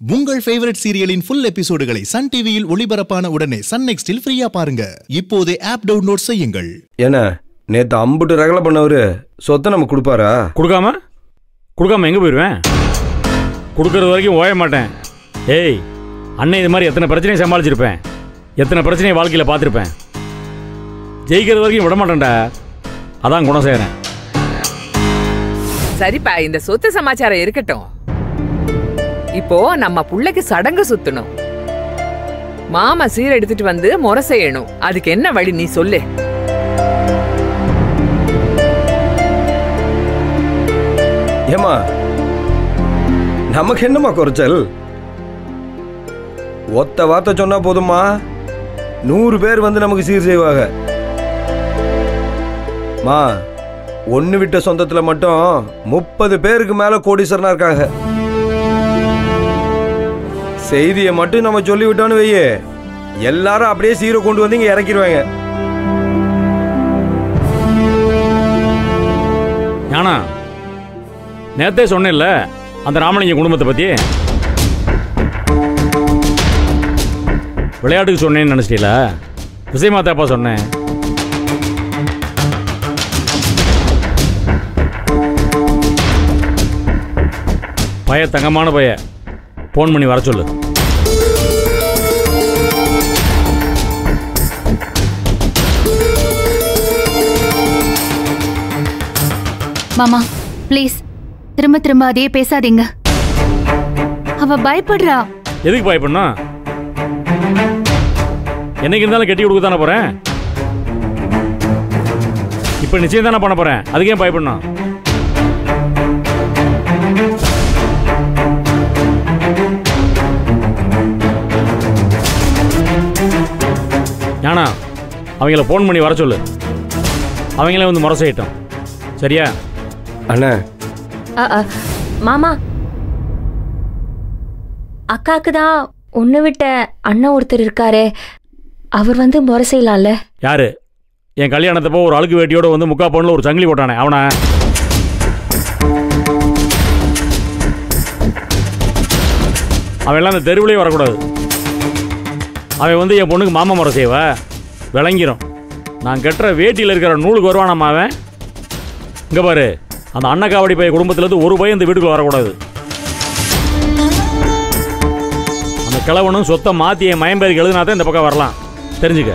உங்கள் ஃபேவரட் சீரியலின் ஃபுல் எபிசோடுகளை சன் டிவியில் ஒளிபரப்பான உடனே சன் நெக்ஸ்டில் ஃப்ரீயா பாருங்க இப்போதே ஆப் டவுன்லோட் செய்யுங்கள் என்ன நேத்து அம்புட்டு ரகலை பண்ணவரு சொத்தை நமக்கு கொடுப்பாரா கொடுக்காம கொடுக்காம எங்கே போயிடுவேன் கொடுக்கறது வரைக்கும் ஓய மாட்டேன் ஏய் அண்ணன் இது மாதிரி எத்தனை பிரச்சனையை சமாளிச்சிருப்பேன் எத்தனை பிரச்சனையை வாழ்க்கையில் பார்த்துருப்பேன் ஜெயிக்கிறது வரைக்கும் விட மாட்டேன்டா அதான் குணம் செய்கிறேன் சரிப்பா இந்த சொத்து சமாச்சாரம் இருக்கட்டும் இப்போ நம்ம புள்ளைக்கு சடங்கு சுத்தணும் மாமா சீர் எடுத்துட்டு வந்து முறை செய்யணும் அதுக்கு என்ன வழி நீ சொல்லு ஏமா நமக்கு என்னம்மா குறைச்சல் ஒத்த வார்த்தை சொன்னா போதுமா நூறு பேர் வந்து நமக்கு சீர் செய்வாங்க மா ஒன்று விட்ட சொந்தத்தில் மட்டும் முப்பது பேருக்கு மேலே கோடீஸ்வரனா இருக்காங்க செய்தியை மட்டும் நம்ம சொல்லி விட்டோன்னு வையே எல்லாரும் அப்படியே சீரை கொண்டு வந்து இங்கே இறக்கிடுவாங்க ஞானா நேத்தே சொன்னேன்ல அந்த ராமலிங்க குடும்பத்தை பற்றி விளையாட்டுக்கு சொன்னேன்னு நினச்சிட்டீல விஷயமாத்தாப்பா சொன்னேன் பய தங்கமான பைய ஃபோன் பண்ணி வர சொல்லு மாமா ப்ளீஸ் திரும்ப திரும்ப அதே பேசாதீங்க அவ பயப்படுறா எதுக்கு பயப்படணும் என்னைக்கு இருந்தாலும் கட்டி கொடுக்க தானே போகிறேன் இப்போ நிச்சயம் தானே பண்ண போகிறேன் அதுக்கு ஏன் பயப்படணும் ஞானா அவங்கள ஃபோன் பண்ணி வர சொல்லு அவங்களே வந்து முறை செய்யட்டும் சரியா அண்ணா அ, அ, மாமா அக்காக்கு தான் ஒன்று விட்ட அண்ணன் ஒருத்தர் இருக்காரே அவர் வந்து முறை செய்யலாம்ல யாரு என் கல்யாணத்தப்போ ஒரு அழுக்கு வேட்டியோட வந்து முக்கா பவுனில் ஒரு சங்கிலி போட்டானே அவனா அவன் எல்லாம் அந்த தெருவிலே வரக்கூடாது அவன் வந்து என் பொண்ணுக்கு மாமா முறை செய்வ விளங்கிரும் நான் கட்டுற வேட்டியில் இருக்கிற நூலுக்கு வருவானாமா அவன் இங்கே பாரு அந்த அன்னக்காவடி பைய குடும்பத்துலேருந்து ஒரு பையன் இந்த வீட்டுக்குள்ள வரக்கூடாது அந்த கிழவனும் சொத்தை மாற்றி என் மயம்பேருக்கு எழுதினா தான் இந்த பக்கம் வரலாம் தெரிஞ்சுக்க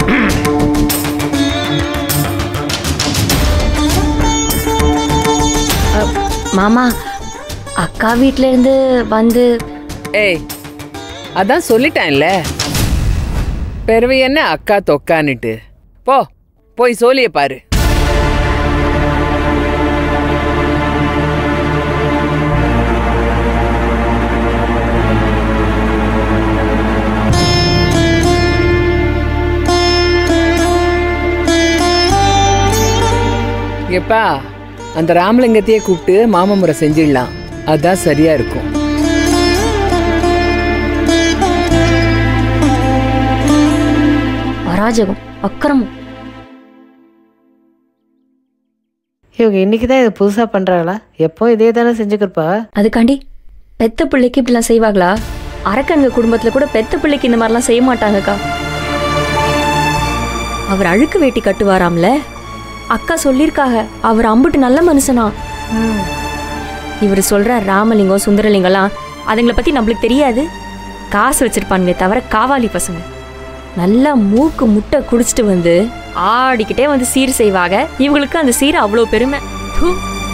மாமா அக்கா வீட்ல இருந்து வந்து ஏய் அதான் சொல்லிட்டேன்ல பிறவு என்ன அக்கா தொக்கான்னுட்டு போ போய் சோழிய பாரு எப்பா அந்த ராமலிங்கத்தையே கூப்பிட்டு மாமமுறை செஞ்சிடலாம் அதான் சரியா இருக்கும் அராஜகம் அக்கிரமம் இவங்க இன்னைக்கு தான் இது புதுசாக பண்ணுறாங்களா எப்போ இதே தானே செஞ்சுக்கிருப்பா அதுக்காண்டி பெத்த பிள்ளைக்கு இப்படிலாம் செய்வாங்களா அரக்கங்க குடும்பத்துல கூட பெத்த பிள்ளைக்கு இந்த மாதிரிலாம் செய்ய மாட்டாங்கக்கா அவர் அழுக்கு வேட்டி கட்டுவாராம்ல அக்கா சொல்லியிருக்காக அவர் அம்புட்டு நல்ல மனுஷனா இவர் சொல்ற ராமலிங்கம் சுந்தரலிங்கம்லாம் அதுங்களை பத்தி நம்மளுக்கு தெரியாது காசு வச்சிருப்பானுங்களே தவிர காவாலி பசங்க நல்லா மூக்கு முட்டை குடிச்சிட்டு வந்து ஆடிக்கிட்டே வந்து சீர் செய்வாங்க இவங்களுக்கு அந்த சீர் அவ்வளோ பெருமை தூ.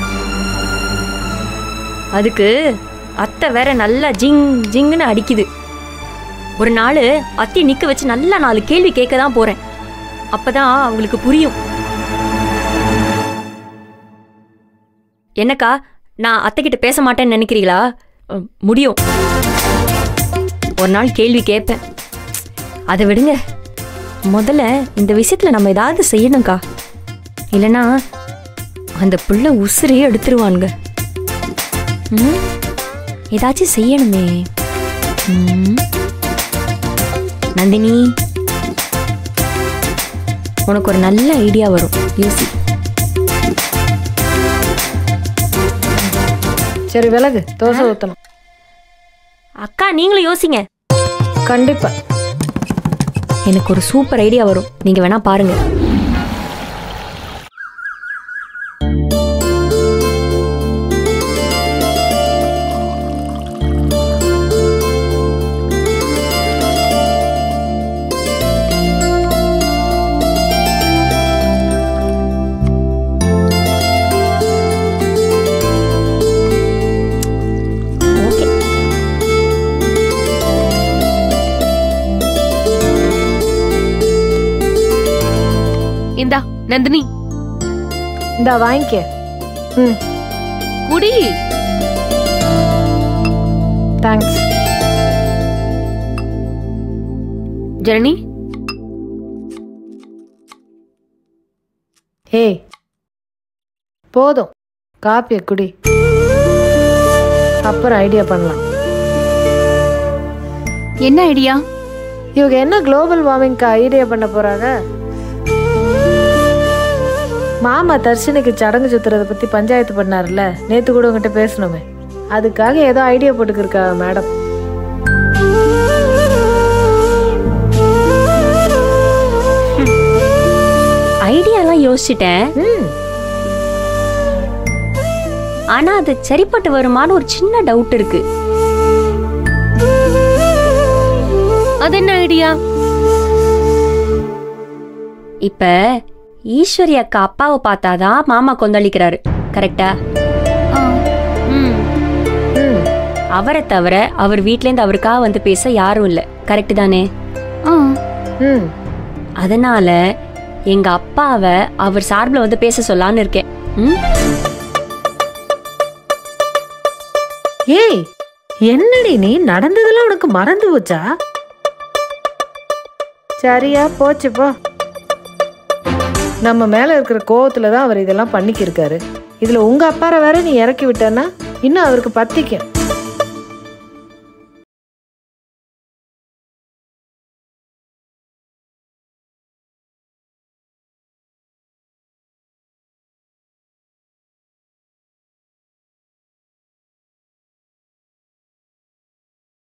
அதுக்கு அத்தை வேற நல்லா ஜிங் ஜிங்குன்னு அடிக்குது ஒரு நாள் அத்தி நிக்க வச்சு நல்லா நாலு கேள்வி கேட்க தான் போறேன் அப்பதான் அவங்களுக்கு புரியும் என்னக்கா நான் அத்தை கிட்ட பேச மாட்டேன்னு நினைக்கிறீங்களா அஹ், முடியும் ஒரு நாள் கேள்வி கேட்பேன் அதை விடுங்க முதல்ல இந்த விஷயத்துல நம்ம ஏதாவது செய்யணும்க்கா இல்லைன்னா அந்த பிள்ளை உசுரையே எடுத்துருவானுங்க ம் ஏதாச்சும் செய்யணுமே ம். நந்தினி உனக்கு ஒரு நல்ல ஐடியா வரும் யோசி சரி விலகு தோசை ஊற்றணும் அக்கா நீங்களும் யோசிங்க கண்டிப்பா எனக்கு ஒரு சூப்பர் ஐடியா வரும் நீங்க வேணா பாருங்க ஓகே இந்தா நந்தினி இந்தா வாங்கிக்க ம் குடி தேங்க்ஸ் ஜனனி ஏய் போதும் காப்பியை குடி அப்புறம் ஐடியா பண்ணலாம் என்ன ஐடியா இவங்க என்ன குளோபல் வார்மிங்க்கு ஐடியா பண்ண போறாங்க மாமா தர்ஷனுக்கு சடங்கு சுத்துறத பத்தி பஞ்சாயத்து பண்ணார்ல நேத்து கூட உங்ககிட்ட பேசணுமே அதுக்காக ஏதோ ஐடியா போட்டுக்கிருக்கா மேடம் ஐடியாலாம் யோசிச்சிட்டேன் ம் ஆனா அது சரிப்பட்டு வருமான்னு ஒரு சின்ன டவுட் இருக்கு அது என்ன ஐடியா இப்ப ஈஸ்வரி அக்கா அப்பாவை பார்த்தாதான் மாமா கொந்தளிக்கிறாரு கரெக்டா ஆ, ம் ம் அவரை தவிர அவர் வீட்ல இருந்து அவருக்காக வந்து பேச யாரும் இல்ல கரெக்ட் தானே ஆ. ம் அதனால எங்க அப்பாவை அவர் சார்பில் வந்து பேச சொல்லான்னு இருக்கேன் ம்? ஏய் என்னடி நீ நடந்ததெல்லாம் உனக்கு மறந்து போச்சா சரியா போச்சு போ நம்ம மேல இருக்கிற கோவத்துல தான் அவர் இதெல்லாம் பண்ணிக்கிருக்காரு இதுல உங்க அப்பாரை வேற நீ இறக்கி விட்டன்னா இன்னும் அவருக்கு பத்திக்கும்